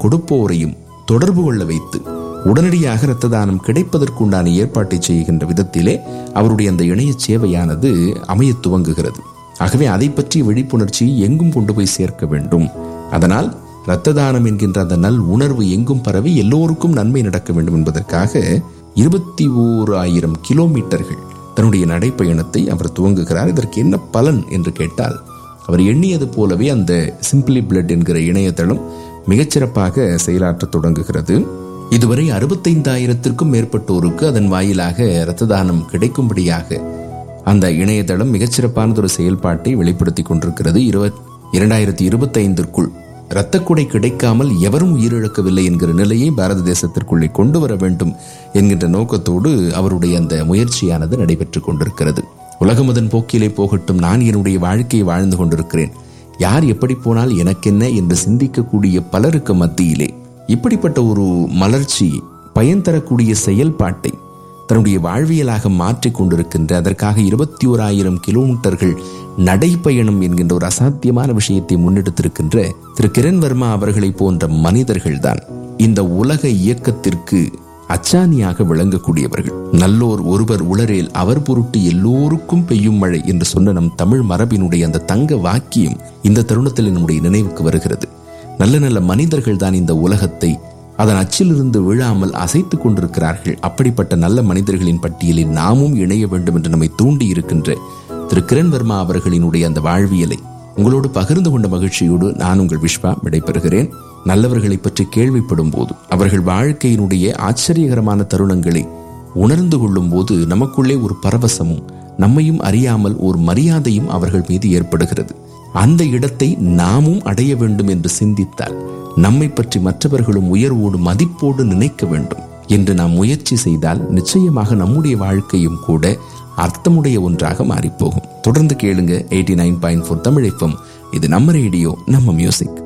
கொடுப்போரையும் தொடர்பு கொள்ள வைத்து உடனடியாக இரத்த தானம் கிடைப்பதற்குண்டான ஏற்பாட்டை செய்கின்ற விதத்திலே அவருடைய அந்த இணைய சேவையானது அமைய துவங்குகிறது ஆகவே அதை பற்றிய விழிப்புணர்ச்சி எங்கும் கொண்டு போய் சேர்க்க வேண்டும் அதனால் இரத்த தானம் என்கின்ற அந்த நல் உணர்வு எங்கும் பரவி எல்லோருக்கும் நன்மை நடக்க வேண்டும் என்பதற்காக இருபத்தி ஓர் ஆயிரம் கிலோமீட்டர்கள் தன்னுடைய நடைப்பயணத்தை அவர் துவங்குகிறார் இதற்கு என்ன பலன் என்று கேட்டால் அவர் எண்ணியது போலவே அந்த சிம்பிளி பிளட் என்கிற இணையதளம் மிகச்சிறப்பாக செயலாற்ற தொடங்குகிறது இதுவரை அறுபத்தைந்தாயிரத்திற்கும் மேற்பட்டோருக்கு அதன் வாயிலாக இரத்த தானம் கிடைக்கும்படியாக அந்த இணையதளம் மிகச்சிறப்பானதொரு செயல்பாட்டை வெளிப்படுத்தி கொண்டிருக்கிறது இருபத் இரண்டாயிரத்தி இருபத்தி ஐந்திற்குள் இரத்தக்குடை கிடைக்காமல் எவரும் உயிரிழக்கவில்லை என்கிற நிலையை பாரத தேசத்திற்குள்ளே கொண்டு வர வேண்டும் என்கின்ற நோக்கத்தோடு அவருடைய அந்த முயற்சியானது நடைபெற்றுக் கொண்டிருக்கிறது உலகம் அதன் போக்கிலே போகட்டும் நான் என்னுடைய வாழ்க்கையை வாழ்ந்து கொண்டிருக்கிறேன் யார் எப்படி போனால் எனக்கென்ன என்று சிந்திக்கக்கூடிய பலருக்கு மத்தியிலே இப்படிப்பட்ட ஒரு மலர்ச்சி பயன் தரக்கூடிய செயல்பாட்டை தன்னுடைய வாழ்வியலாக மாற்றிக் கொண்டிருக்கின்ற அதற்காக இருபத்தி ஓராயிரம் கிலோமீட்டர்கள் நடைப்பயணம் என்கின்ற ஒரு அசாத்தியமான விஷயத்தை முன்னெடுத்திருக்கின்ற திரு கிரண் வர்மா அவர்களை போன்ற மனிதர்கள்தான் இந்த உலக இயக்கத்திற்கு அச்சாணியாக விளங்கக்கூடியவர்கள் நல்லோர் ஒருவர் உளரேல் அவர் பொருட்டு எல்லோருக்கும் பெய்யும் மழை என்று சொன்ன நம் தமிழ் மரபினுடைய அந்த தங்க வாக்கியம் இந்த தருணத்தில் நம்முடைய நினைவுக்கு வருகிறது நல்ல நல்ல மனிதர்கள் தான் இந்த உலகத்தை அதன் அச்சிலிருந்து விழாமல் அசைத்துக் கொண்டிருக்கிறார்கள் அப்படிப்பட்ட நல்ல மனிதர்களின் பட்டியலில் நாமும் இணைய வேண்டும் என்று நம்மை தூண்டி இருக்கின்ற திரு கிரண் வர்மா அவர்களினுடைய அந்த வாழ்வியலை உங்களோடு பகிர்ந்து கொண்ட மகிழ்ச்சியோடு நான் உங்கள் விஸ்வா விடைபெறுகிறேன் நல்லவர்களை பற்றி கேள்விப்படும் போது அவர்கள் வாழ்க்கையினுடைய ஆச்சரியகரமான தருணங்களை உணர்ந்து கொள்ளும் போது நமக்குள்ளே ஒரு பரவசமும் நம்மையும் அறியாமல் ஒரு மரியாதையும் அவர்கள் மீது ஏற்படுகிறது அந்த இடத்தை நாமும் அடைய வேண்டும் என்று சிந்தித்தால் நம்மை பற்றி மற்றவர்களும் உயர்வோடு மதிப்போடு நினைக்க வேண்டும் என்று நாம் முயற்சி செய்தால் நிச்சயமாக நம்முடைய வாழ்க்கையும் கூட அர்த்தமுடைய ஒன்றாக மாறிப்போகும் தொடர்ந்து கேளுங்க eighty nine point four Tamil இது நம்ம ரேடியோ நம்ம மியூசிக்